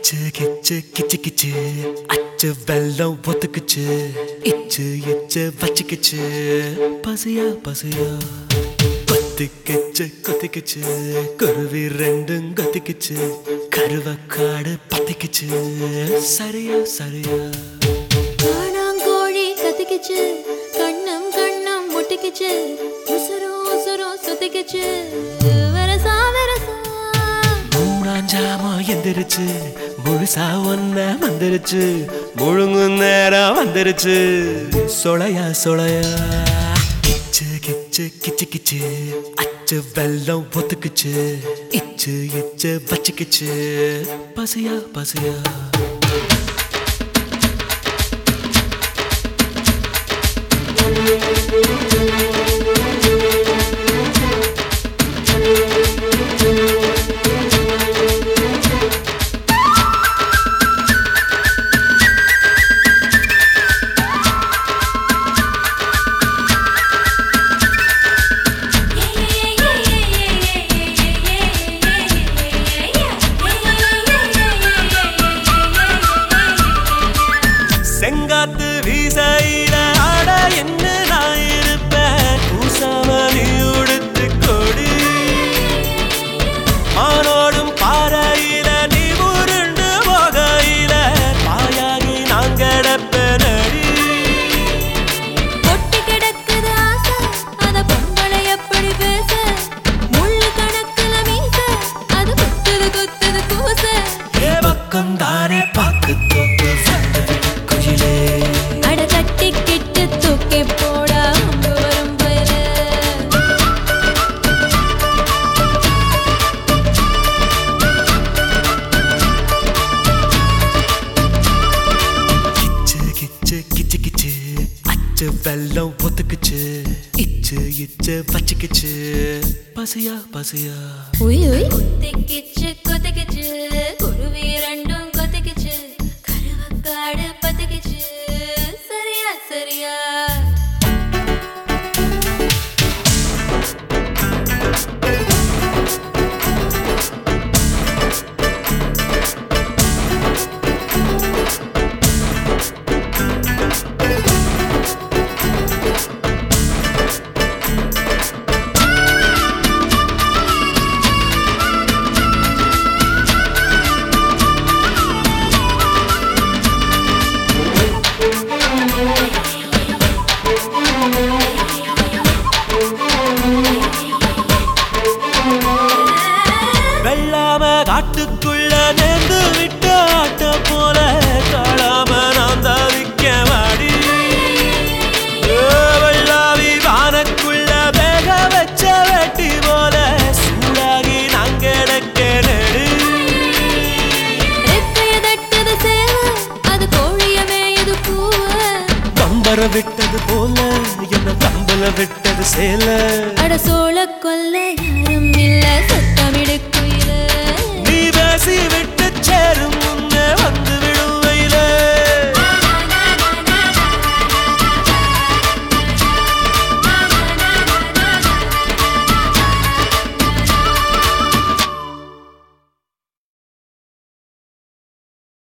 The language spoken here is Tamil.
கிச்சு கிச்சு கிச்சு கிச்சு அச்சு வெள்ளம் ஒத்துக்குச்சு இச்சு இச்சு வச்சுக்குச்சு பசியா பசியா பத்திக்கிச்சு கொத்திக்குச்சு குருவி ரெண்டும் கொத்திக்குச்சு கருவக்காடு பத்திக்குச்சு சரியா சரியா காணாங்கோழி கத்திக்கிச்சு கண்ணம் கண்ணம் முட்டிக்கிச்சு உசுரும் உசுரும் சுத்திக்கிச்சு வரசா வரசா மூணாஞ்சாம எந்திரிச்சு முழுசா ஒன்ன வந்துருச்சு முழுங்கும் நேரம் வந்துருச்சு சொலையா சொலையா கிச்சு கிச்சு கிச்சு கிச்சு அச்சு வெள்ளம் ஒத்துக்குச்சு இச்சு இச்சு வச்சுக்குச்சு பசியா பசியா செங்காத்து வீசையில ஆட என்ன நான் இருப்பேன் பூசாம நீ உடுத்து கொடி மானோடும் பாறையில நீ உருண்டு போகையில பாயாகி நான் கிடப்பேனடி கொட்டி கிடக்குது ஆசை அத பொம்பளை எப்படி பேச முள்ளு கணக்குல மீச அது குத்துது குத்துது கூச ஏ பக்கம் தானே பாக்கு தோப்பு வந்தது குயிலே அட கட்டிக்கிட்டு தூக்கி போடா அம்பு வரும் பயல கிச்சு கிச்சு கிச்சு கிச்சு அச்சு வெள்ளம் ஒத்துக்குச்சு இச்சு இச்சு வச்சுக்குச்சு பசியா பசியா உய் உய் குத்திக்கிச்சு கொத்திக்கிச்சு குருவி ரெண்டும் கொத்திக்கிச்சு கருவக்காடு பத்திக்கிச்சு சரியா சரியா வெள்ளாம காட்டுக்குள்ள நேர்ந்து விட்ட ஆட்ட போல காளாம நான் தவிக்க வாடி ஏ, வெள்ளாவி வானக்குள்ள வேக வச்ச வெட்டி போல சூடாகி நான் கிடக்க நெடு ரெக்கைய தட்டுது சேவ அது கோழிய மேயுது பூவ கம்பர விட்டது போல என்ன கம்பல விட்டது சேல அட சோழ கொல்ல யாரும் இல்ல சத்தமிடு குயில நீ பேசி விட்டு சேரும் முன்னே வந்து விடு